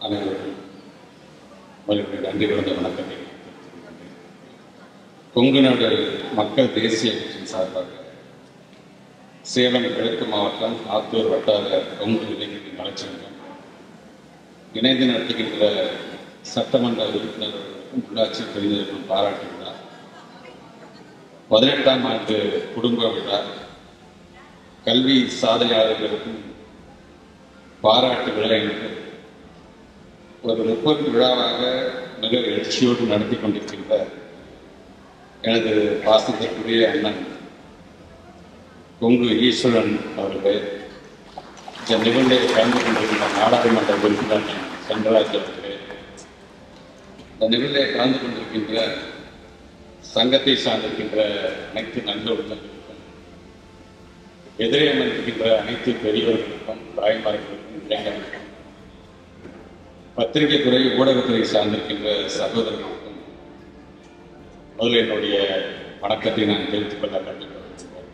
அனைவருக்கும் மறுபடியும் நன்றி கலந்த வணக்கத்தை தெரிவித்துக் கொள்கிறேன். கொங்கு நாடு மக்கள் தேசிய கட்சியின் சார்பாக சேலம் கிழக்கு மாவட்டம் ஆத்தூர் வட்டார கொங்கு இளைஞரின் நலச்சங்கம் இணைந்து நடத்துகின்ற சட்டமன்ற உறுப்பினர்களுக்கும் உள்ளாட்சி பிரதிநிதிகளுக்கும் பாராட்டு விழா பதினெட்டாம் ஆண்டு குடும்ப விழா கல்வி சாதனையாளர்களுக்கும் பாராட்டு விழா என்று ஒரு முப்பது விழாவாக மிக எழுச்சியோடு நடத்தி கொண்டிருக்கின்ற எனது பாசத்திற்குரிய அண்ணன் கொங்கு ஈஸ்வரன் அவர்களே இந்த நிகழ்வில் கலந்து கொண்டிருக்கின்ற நாடாளுமன்ற உறுப்பினர் சென்றாஜ் அவர்களே இந்த நிகழ்வில் கலந்து கொண்டிருக்கின்ற சங்கத்தை சார்ந்திருக்கின்ற அனைத்து நல்ல உள்ளங்களுக்கும் எதிரே அமர்ந்திருக்கின்ற அனைத்து பெரியவர்களுக்கும் தாய்மார்களுக்கும் இளைஞர்களுக்கும் பத்திரிகை துறை ஊடகத்துறை சார்ந்திருக்கின்ற சகோதரர்களுக்கும் முதல்ல என்னுடைய வணக்கத்தை நான் தெரிவித்துக் கொள்ள கண்டுபிடிக்கிறேன்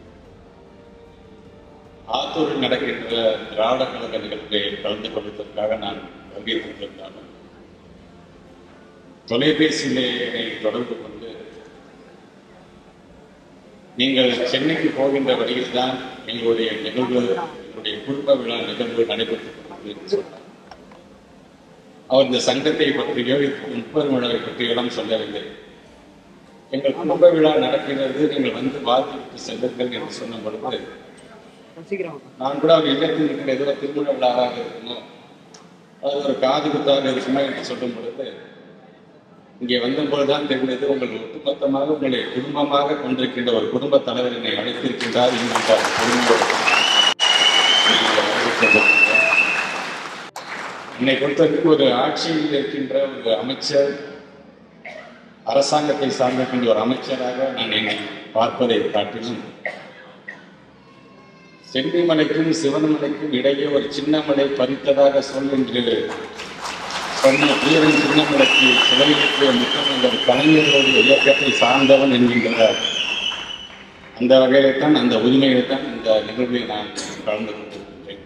ஆத்தூரில் நடக்கின்ற திராவிட கழக நிகழ்ச்சியை கலந்து கொள்வதற்காக நான் வருகை தந்திருந்தாலும் தொலைபேசியிலே என்னை தொடர்பு கொண்டு நீங்கள் சென்னைக்கு போகின்ற வழியில் தான் எங்களுடைய நிகழ்வு எங்களுடைய குடும்ப விழா நிகழ்வு நடைபெற்றுக் கொண்டிருக்கிறது என்று சொன்னார் அவர் இந்த சங்கத்தை பற்றியோ முப்பெரும் விழாவை பற்றியோ எல்லாம் சொல்லவில்லை எங்கள் குடும்ப விழா நடக்கிறது நீங்கள் வந்து வாழ்த்துவிட்டு செல்லுங்கள் என்று சொன்ன பொழுது நான் கூட அவர் இல்லத்தில் இருக்கிற ஏதோ திருமண விழாவாக இருக்குமோ அது ஒரு காது குத்தாக இருக்குமோ என்று சொல்லும் பொழுது இங்கே வந்தபோதுதான் தெரிந்தது உங்கள் ஒட்டுமொத்தமாக உங்களை குடும்பமாக கொண்டிருக்கின்ற ஒரு குடும்ப தலைவர் என்னை அழைத்திருக்கின்றார் என்கின்ற பெருமையோடு என்னை பொறுத்தவரைக்கும் ஒரு ஆட்சியில் இருக்கின்ற ஒரு அமைச்சர் அரசாங்கத்தை சார்ந்திருக்கின்ற ஒரு அமைச்சராக நான் என்னை பார்ப்பதை காட்டிலும் சென்னிமலைக்கும் சிவனமலைக்கும் இடையே ஒரு சின்ன மலை பறித்ததாக சொல் என்று சொன்ன வீரன் சின்னமலைக்கு சிலையிற்கு முத்தம் என்ற கலைஞர்களுடைய இயக்கத்தை சார்ந்தவன் என்கின்ற அந்த வகையிலே தான் அந்த உரிமையை தான் இந்த நிகழ்வில் நான் கலந்து கொண்டிருக்கின்றேன்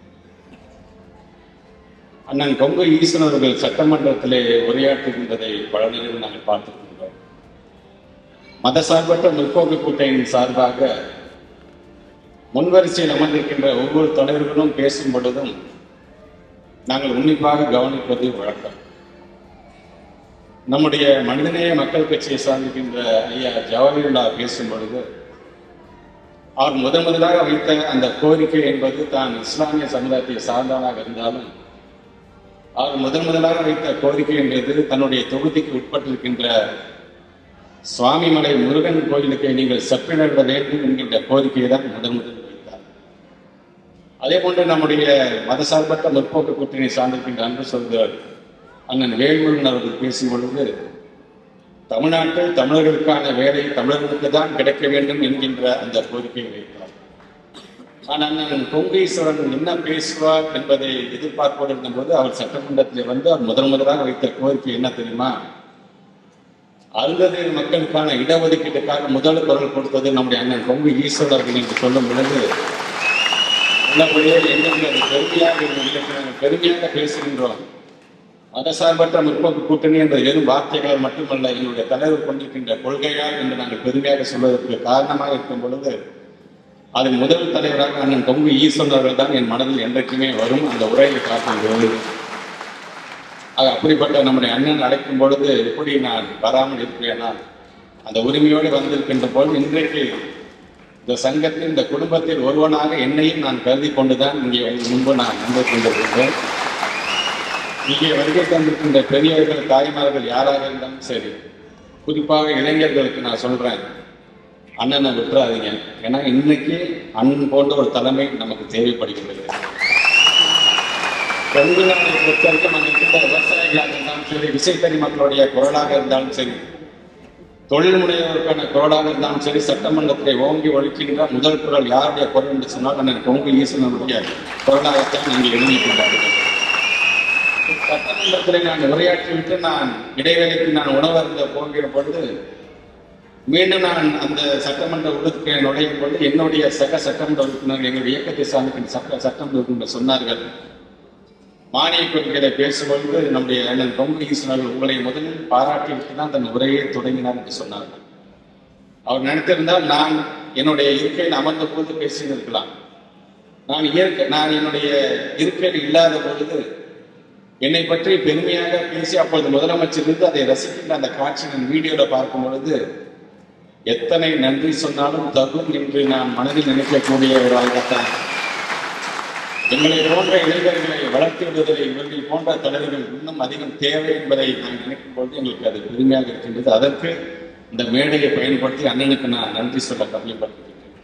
அண்ணன் கொங்கு ஈஸ்வரன் அவர்கள் சட்டமன்றத்திலே உரையாற்றுகின்றதை பல நிலையில் நாங்கள் பார்த்திருக்கின்றோம் மதசார்பற்ற முற்போக்கு கூட்டணியின் சார்பாக முன்வரிசையில் அமர்ந்திருக்கின்ற ஒவ்வொரு தலைவர்களும் பேசும் பொழுதும் நாங்கள் உன்னிப்பாக கவனிப்பது வழக்கம் நம்முடைய மனிதநேய மக்கள் கட்சியை சார்ந்திருக்கின்ற ஐயா ஜவஹர்லா பேசும் பொழுது அவர் முதன் முதலாக வைத்த அந்த கோரிக்கை என்பது தான் இஸ்லாமிய சமுதாயத்தை சார்ந்தவனாக இருந்தாலும் அவர் முதன் முதலாக வைத்த கோரிக்கை என்பது தன்னுடைய தொகுதிக்கு உட்பட்டிருக்கின்ற சுவாமிமலை முருகன் கோயிலுக்கு நீங்கள் செப்பினிட வேண்டும் என்கின்ற கோரிக்கையை தான் முதன் முதல் வைத்தார் அதே போன்று நம்முடைய மதசார்பற்ற முற்போக்கு கூட்டணி சார்ந்திருக்கின்ற அன்பு சொல்கிறார் அண்ணன் வேல்முருகன் அவர்கள் பேசும் பொழுது தமிழ்நாட்டில் தமிழர்களுக்கான வேலை தமிழர்களுக்கு தான் கிடைக்க வேண்டும் என்கின்ற அந்த கோரிக்கையை வைத்தார் ஆனால் அண்ணன் கொங்கீஸ்வரன் என்ன பேசுவார் என்பதை எதிர்பார்ப்போடு இருந்தபோது அவர் சட்டமன்றத்தில் வந்து அவர் முதன் முதலாக வைத்த கோரிக்கை என்ன தெரியுமா அருந்ததி மக்களுக்கான இடஒதுக்கீட்டுக்காக முதல் குரல் கொடுத்தது நம்முடைய அண்ணன் கொங்கு ஈஸ்வரர்கள் என்று சொல்லும் பொழுது உள்ளபடியே எங்களுக்கு அது பெருமையாக இருந்தது நாங்கள் பெருமையாக பேசுகின்றோம் மதசார்பற்ற முற்போக்கு கூட்டணி என்ற வெறும் வார்த்தைகள் மட்டுமல்ல எங்களுடைய தலைவர் கொண்டிருக்கின்ற கொள்கையால் என்று நாங்கள் பெருமையாக சொல்வதற்கு காரணமாக இருக்கும் பொழுது அது முதல் தலைவராக அண்ணன் கொங்கு ஈஸ்வரன் அவர்கள் தான் என் மனதில் என்றைக்குமே வரும் அந்த உரையை காட்டுகிறது ஆக அப்படிப்பட்ட நம்முடைய அண்ணன் அழைக்கும் பொழுது எப்படி நான் வராமல் இருப்பேனா அந்த உரிமையோடு வந்திருக்கின்ற பொழுது இன்றைக்கு இந்த சங்கத்தில் இந்த குடும்பத்தில் ஒருவனாக என்னையும் நான் கருதி கொண்டுதான் இங்கே உங்கள் முன்பு நான் வந்து கொண்டிருக்கின்றேன் இங்கே வருகை தந்திருக்கின்ற பெரியவர்கள் தாய்மார்கள் யாராக இருந்தாலும் சரி குறிப்பாக இளைஞர்களுக்கு நான் சொல்றேன் அண்ணனை விட்டுறாதீங்க ஏன்னா இன்னைக்கு அண்ணன் போன்ற ஒரு தலைமை நமக்கு தேவைப்படுகிறது கொங்கு நாட்டை பொறுத்த வரைக்கும் அங்கே இருக்கின்ற விவசாயிகளாக இருந்தாலும் சரி விசைத்தறி மக்களுடைய குரலாக இருந்தாலும் சரி தொழில் முனைவோருக்கான குரலாக இருந்தாலும் சரி சட்டமன்றத்தை ஓங்கி ஒழிக்கின்ற முதல் குரல் யாருடைய குரல் என்று சொன்னால் அண்ணன் கொங்கு ஈசனுடைய குரலாகத்தான் இங்கே எழுதியிருக்கின்றார்கள் சட்டமன்றத்தில் நான் உரையாற்றிவிட்டு நான் இடைவேளைக்கு நான் உணவருந்த போகிற பொழுது மீண்டும் நான் அந்த சட்டமன்ற உறுப்பினர் நுழையும் பொழுது என்னுடைய சக சட்டமன்ற உறுப்பினர் எங்களுடைய இயக்கத்தை சார்ந்த சட்ட சட்டமன்ற உறுப்பினர் சொன்னார்கள் மானிய கொள்கைகளை பேசும்பொழுது நம்முடைய அண்ணன் கொங்கு ஈஸ்வரர் உங்களை முதலில் பாராட்டிவிட்டு தான் தன் உரையை தொடங்கினார் என்று சொன்னார்கள் அவர் நினைத்திருந்தால் நான் என்னுடைய இருக்கையில் அமர்ந்த போது பேசியிருக்கலாம் நான் இயற்கை நான் என்னுடைய இருக்கையில் இல்லாத பொழுது என்னை பற்றி பெருமையாக பேசி அப்பொழுது முதலமைச்சர் இருந்து அதை ரசிக்கின்ற அந்த காட்சி நான் வீடியோவில் பார்க்கும் பொழுது எத்தனை நன்றி சொன்னாலும் தகும் என்று நான் மனதில் நினைக்கக்கூடிய ஒரு ஆகத்தான் எங்களை போன்ற இளைஞர்களை வளர்த்து விடுவதில் இவர்கள் போன்ற தலைவர்கள் இன்னும் அதிகம் தேவை என்பதை நான் நினைக்கும் பொழுது எங்களுக்கு அது பெருமையாக இருக்கின்றது அதற்கு இந்த மேடையை பயன்படுத்தி அண்ணனுக்கு நான் நன்றி சொல்ல கடமைப்பட்டிருக்கிறேன்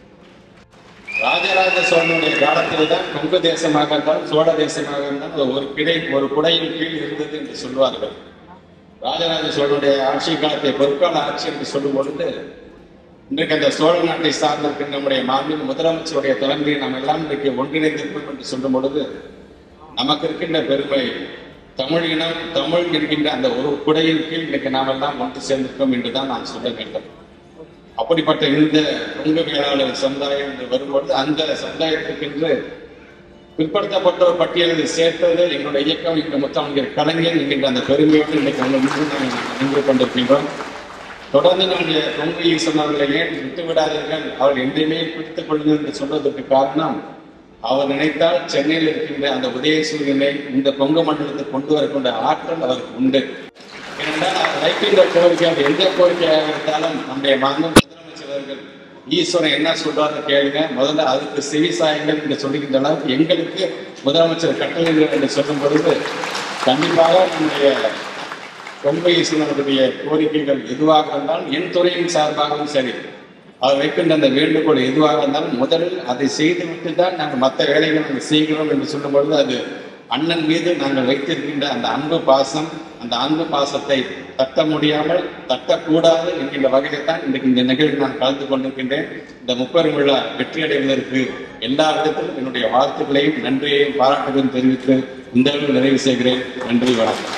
ராஜராஜ சோழனுடைய காலத்தில் தான் கொங்கு தேசமாக இருந்தாலும் சோழ தேசமாக இருந்தாலும் ஒரு கிடை ஒரு குடையின் கீழ் இருந்தது என்று சொல்வார்கள் ராஜராஜ சோழனுடைய ஆட்சி காலத்தை பொற்கால ஆட்சி என்று சொல்லும் பொழுது இன்றைக்கு அந்த சோழ நாட்டை சார்ந்திருக்கின்ற நம்முடைய மாநில முதலமைச்சருடைய தலைமையை நாம் எல்லாம் இன்றைக்கு ஒன்றிணைந்திருக்கிறோம் என்று சொல்லும் பொழுது நமக்கு இருக்கின்ற பெருமை தமிழ் இனம் தமிழ் என்கின்ற அந்த ஒரு குடையின் கீழ் இன்றைக்கு நாம் எல்லாம் ஒன்று சேர்ந்திருக்கோம் என்று தான் நாம் சொல்ல வேண்டும் அப்படிப்பட்ட இந்த கொங்கு வேளாளர் சமுதாயம் என்று வரும்பொழுது அந்த சமுதாயத்திற்கென்று பிற்படுத்தப்பட்டோர் பட்டியலில் சேர்த்தது எங்களுடைய இயக்கம் எங்கள் முத்தமிழர் கலைஞர் என்கின்ற அந்த பெருமையோடு இன்றைக்கு உங்கள் முன்பு நாங்கள் நின்று கொண்டிருக்கின்றோம் தொடர்ந்து நம்முடைய கொங்கு ஈசன் அவர்களை ஏன் விட்டு விடாதீர்கள் அவர் என்றையுமே பிடித்துக் கொள்ளுங்கள் என்று சொல்வதற்கு காரணம் அவர் நினைத்தால் சென்னையில் இருக்கின்ற அந்த உதயசூரியனை இந்த கொங்கு மண்டலத்தை கொண்டு வரக்கூடிய ஆற்றல் அவருக்கு உண்டு ஏனென்றால் அவர் வைக்கின்ற கோரிக்கை அது எந்த கோரிக்கையாக இருந்தாலும் நம்முடைய மாநில முதலமைச்சர் அவர்கள் ஈஸ்வரன் என்ன சொல்றாரு கேளுங்க முதல்ல அதுக்கு செவி சாயுங்கள் என்று சொல்லுகின்ற அளவுக்கு எங்களுக்கு முதலமைச்சர் கட்டளைகள் என்று சொல்லும் பொழுது கண்டிப்பாக நம்முடைய கொங்கை ஈஸ்வரனுடைய கோரிக்கைகள் எதுவாக இருந்தாலும் என் துறையின் சார்பாகவும் சரி அவர் வைக்கின்ற அந்த வேண்டுகோள் எதுவாக இருந்தாலும் முதலில் அதை செய்துவிட்டு தான் நாங்கள் மற்ற வேலைகளை நாங்கள் செய்கிறோம் என்று சொல்லும் பொழுது அது அண்ணன் மீது நாங்கள் வைத்திருக்கின்ற அந்த அன்பு பாசம் அந்த அன்பு பாசத்தை தட்ட முடியாமல் தட்டக்கூடாது என்கின்ற வகையில் தான் இன்றைக்கு இந்த நிகழ்வில் நான் கலந்து கொண்டிருக்கின்றேன் இந்த முப்பெரும் விழா வெற்றி அடைவதற்கு எல்லா இடத்திலும் என்னுடைய வாழ்த்துக்களையும் நன்றியையும் பாராட்டுகளையும் தெரிவித்து இந்த அளவில் நிறைவு செய்கிறேன் நன்றி வணக்கம்